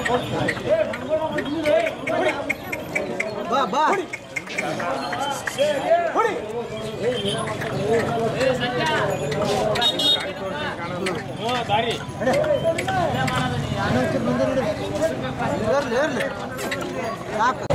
ಬಾ ಬಾ ಇರ್ಲಿ ಇರ್ಲಿ ಸಾಕು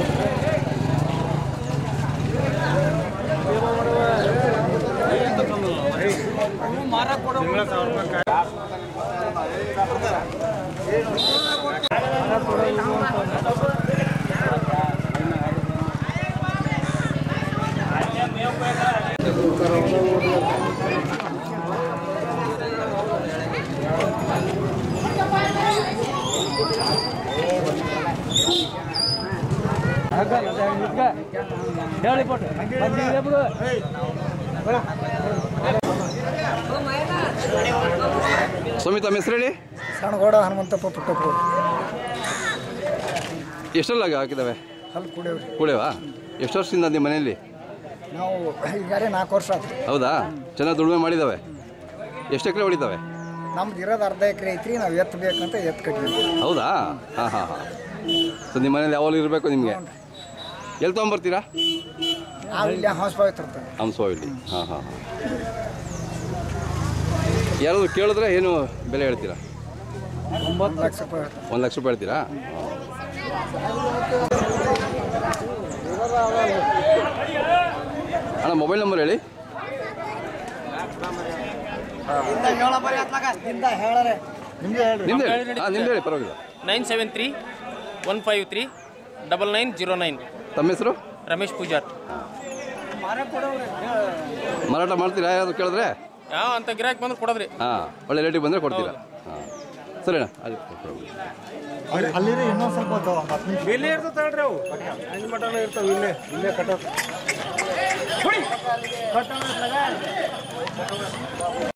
ಸ್ವಾಮಿ ತಮ್ಮ ಹೆಸರು ಹೇಳಿ ಸಣ್ಣಗೌಡ ಹನುಮಂತಪ್ಪ ಪುಟ್ಟಪ್ಪ ಎಷ್ಟೆಲ್ಲ ಹಾಕಿದಾವೆ ಅಲ್ಲಿ ಕುಡಿಯವ್ರಿ ಕೂಡೇವಾ ಎಷ್ಟು ವರ್ಷದಿಂದ ನಿಮ್ಮ ಮನೆಯಲ್ಲಿ ನಾವು ಈಗಾರೆ ನಾಲ್ಕು ವರ್ಷ ಆಯ್ತು ಹೌದಾ ಚೆನ್ನಾಗಿ ದುಡಿಮೆ ಮಾಡಿದ್ದಾವೆ ಎಷ್ಟು ಎಕರೆ ಹೊಡಿತಾವೆ ನಮ್ದು ಇರೋದು ಅರ್ಧ ಎಕರೆ ಐತ್ರಿ ನಾವು ಎತ್ತು ಬೇಕಂತ ಎತ್ತು ಕಟ್ಟಿದ್ವಿ ಹೌದಾ ಹಾಂ ಹಾಂ ಹಾಂ ಸೊ ನಿಮ್ಮ ಮನೇಲಿ ಯಾವಾಗಲೂ ಇರಬೇಕು ನಿಮಗೆ ಎಲ್ಲಿ ತೊಗೊಂಬರ್ತೀರಾ ನಾವು ಇಲ್ಲಿ ಹಾಸ್ಪಾವ್ ಇರ್ತಾರೆ ಹಂಸೋವಿಲ್ಲಿ ಹಾಂ ಹಾಂ ಹಾಂ ಯಾರಾದ್ರು ಕೇಳಿದ್ರೆ ಏನು ಬೆಲೆ ಹೇಳ್ತೀರಾ ಒಂಬತ್ತು ಲಕ್ಷ ರೂಪಾಯಿ ಹೇಳ್ತಾರೆ. ಒಂದು ಲಕ್ಷ ರೂಪಾಯಿ ಹೇಳ್ತೀರಾ ಅಣ್ಣ ಮೊಬೈಲ್ ನಂಬರ್ ಹೇಳಿ ನಿಮ್ದು ಹೇಳ್ರಿ ನಿಮ್ದು ಹೇಳಿ ಹಾಂ ನಿಮ್ದು ಹೇಳಿ ಪರವಾಗಿಲ್ಲ nine seven three one five three double nine zero nine ತಮ್ಮ ಹೆಸರು ರಮೇಶ್ ಪೂಜಾರ್ ಮಾರಾಟ ಮಾಡ್ತೀರಾ ಯಾರಾದ್ರು ಕೇಳಿದ್ರೆ ಯಾವ ಅಂತ ಗಿರಾಕ್ ಬಂದ್ರೆ ಕೊಡೋದ್ರಿ ಹಾಂ ಒಳ್ಳೆ ರೇಟಿಗೆ ಬಂದರೆ ಕೊಡ್ತೀರಾ ಹಾಂ ಸರಿ ಅಣ್ಣ ಆಯ್ತು ಪರವಾಗಿಲ್ಲ. ಅಲ್ಲಿರಿ ಇನ್ನೊಂದು ಸ್ವಲ್ಪ ಹೊತ್ತು, ಹತ್ತು ನಿಮಿಷ ಇಲ್ಲೇ ಇರ್ತದೆ ತಗೊಳ್ರಿ ಅವು ಅಲ್ಲಿ ಮಟನ ಇರ್ತಾವೆ ಇಲ್ಲೇ ಇಲ್ಲೇ ಕಟ್ಟೋದು